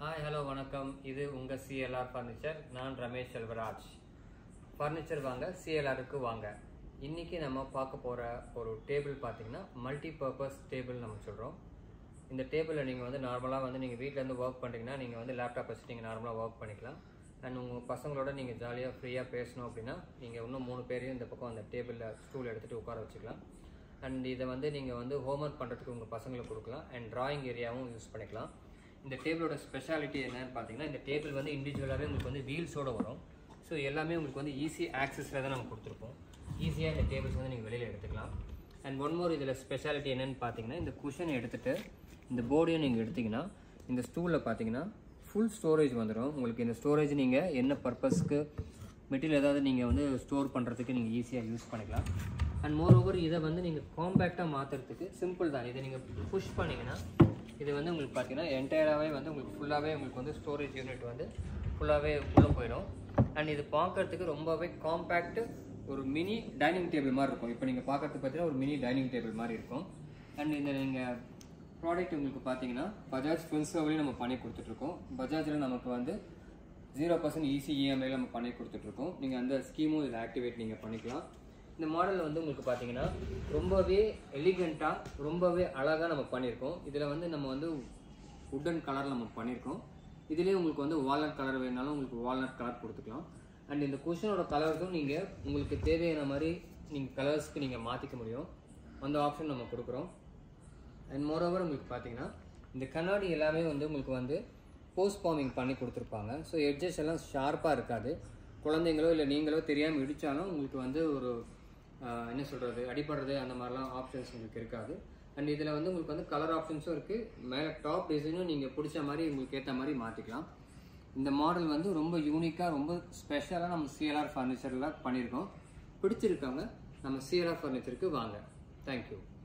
hi hello வணக்கம் இது உங்கள் சிஎல்ஆர் ஃபர்னிச்சர் நான் ரமேஷ் செல்வராஜ் ஃபர்னிச்சர் வாங்க சிஎல்ஆருக்கு வாங்க இன்றைக்கி நம்ம பார்க்க போகிற ஒரு டேபிள் பார்த்தீங்கன்னா மல்டி பர்பஸ் டேபிள் நம்ம சொல்கிறோம் இந்த டேபிளில் நீங்கள் வந்து நார்மலாக வந்து நீங்கள் வீட்டிலேருந்து ஒர்க் பண்ணுறீங்கன்னா நீங்கள் வந்து லேப்டாப் வச்சு நீங்கள் நார்மலாக ஒர்க் பண்ணிக்கலாம் அண்ட் உங்கள் பசங்களோட நீங்கள் ஜாலியாக ஃப்ரீயாக பேசணும் அப்படின்னா நீங்கள் இன்னும் மூணு பேரையும் இந்த பக்கம் அந்த டேபிளில் ஸ்டூல் எடுத்துகிட்டு உட்கார வச்சுக்கலாம் அண்ட் இதை வந்து நீங்கள் வந்து ஹோம்ஒர்க் பண்ணுறதுக்கு உங்கள் பசங்களுக்கு கொடுக்கலாம் அண்ட் டிராயிங் ஏரியாவும் யூஸ் பண்ணிக்கலாம் இந்த டேபிளோட ஸ்பெஷாலிட்டி என்னன்னு பார்த்தீங்கன்னா இந்த டேபிள் வந்து இண்டிவிஜுவலாகவே உங்களுக்கு வந்து வீல்ஸோட வரும் ஸோ எல்லாமே உங்களுக்கு வந்து ஈஸி ஆக்சஸில் தான் நம்ம கொடுத்துருப்போம் ஈஸியாக இந்த டேபிள்ஸ் வந்து நீங்கள் வெளியில் எடுத்துக்கலாம் அண்ட் ஒன் மோர் இதில் ஸ்பெஷாலிட்டி என்னன்னு பார்த்தீங்கன்னா இந்த குஷனை எடுத்துகிட்டு இந்த போர்டையும் நீங்கள் எடுத்தீங்கன்னா இந்த ஸ்டூலில் பார்த்தீங்கன்னா ஃபுல் ஸ்டோரேஜ் வந்துடும் உங்களுக்கு இந்த ஸ்டோரேஜ் நீங்கள் என்ன பர்பஸ்க்கு மெட்டீரியல் ஏதாவது நீங்கள் வந்து ஸ்டோர் பண்ணுறதுக்கு நீங்கள் ஈஸியாக யூஸ் பண்ணிக்கலாம் அண்ட் மோர் ஓவர் இதை வந்து நீங்கள் காம்பேக்டாக மாற்றுறதுக்கு சிம்பிள் தான் இதை நீங்கள் புஷ் பண்ணிங்கன்னா இது வந்து உங்களுக்கு பார்த்தீங்கன்னா என்டையராகவே வந்து உங்களுக்கு ஃபுல்லாகவே உங்களுக்கு வந்து ஸ்டோரேஜ் யூனிட் வந்து ஃபுல்லாகவே உள்ளே போயிடும் அண்ட் இது பார்க்கறதுக்கு ரொம்பவே காம்பேக்ட் ஒரு மினி டைனிங் டேபிள் மாதிரி இருக்கும் இப்போ நீங்கள் பார்க்கறதுக்கு பார்த்தீங்கன்னா ஒரு மினி டைனிங் டேபிள் மாதிரி இருக்கும் அண்ட் இந்த நீங்கள் ப்ராடக்ட் உங்களுக்கு பார்த்தீங்கன்னா பஜாஜ் ஃபுல் சர்வரையும் நம்ம பண்ணி கொடுத்துட்ருக்கோம் பஜாஜில் நமக்கு வந்து ஜீரோ பர்சன்ட் ஈஸி இஎம்ஐயில் நம்ம பண்ணி கொடுத்துட்ருக்கோம் நீங்கள் அந்த ஸ்கீமும் இதில் ஆக்டிவேட் நீங்கள் பண்ணிக்கலாம் இந்த மாடல் வந்து உங்களுக்கு பார்த்தீங்கன்னா ரொம்பவே எலிகண்ட்டாக ரொம்பவே அழகாக நம்ம பண்ணியிருக்கோம் இதில் வந்து நம்ம வந்து உட்டன் கலர் நம்ம பண்ணியிருக்கோம் இதுலேயே உங்களுக்கு வந்து வால்நட் கலர் வேணாலும் உங்களுக்கு வால்நட் கலர் கொடுத்துக்கலாம் அண்ட் இந்த குஷனோட கலர்ஸும் நீங்கள் உங்களுக்கு தேவையான மாதிரி நீங்கள் கலர்ஸ்க்கு நீங்கள் மாற்றிக்க முடியும் அந்த ஆப்ஷன் நம்ம கொடுக்குறோம் அண்ட் மோரோவர் உங்களுக்கு பார்த்தீங்கன்னா இந்த கண்ணாடி எல்லாமே வந்து உங்களுக்கு வந்து போஸ்ட் ஃபார்மிங் பண்ணி கொடுத்துருப்பாங்க ஸோ எட்ஜஸ் எல்லாம் ஷார்ப்பாக இருக்காது குழந்தைங்களோ இல்லை நீங்களோ தெரியாமல் இடித்தாலும் உங்களுக்கு வந்து ஒரு ஆஹ், என்ன சொல்கிறது அடிபடுறது அந்த மாதிரிலாம் ஆப்ஷன்ஸ் உங்களுக்கு இருக்காது அண்ட் இதில் வந்து உங்களுக்கு வந்து கலர் ஆப்ஷன்ஸும் இருக்குது மேலே டாப் டிசைனும் நீங்கள் பிடிச்ச மாதிரி உங்களுக்கு ஏற்ற மாதிரி மாற்றிக்கலாம் இந்த மாடல் வந்து ரொம்ப யூனிக்காக ரொம்ப ஸ்பெஷலாக நம்ம சிஎல்ஆர் ஃபர்னிச்சரில் பண்ணியிருக்கோம் பிடிச்சிருக்கவங்க நம்ம சிஎல்ஆர் ஃபர்னிச்சருக்கு வாங்க தேங்க்யூ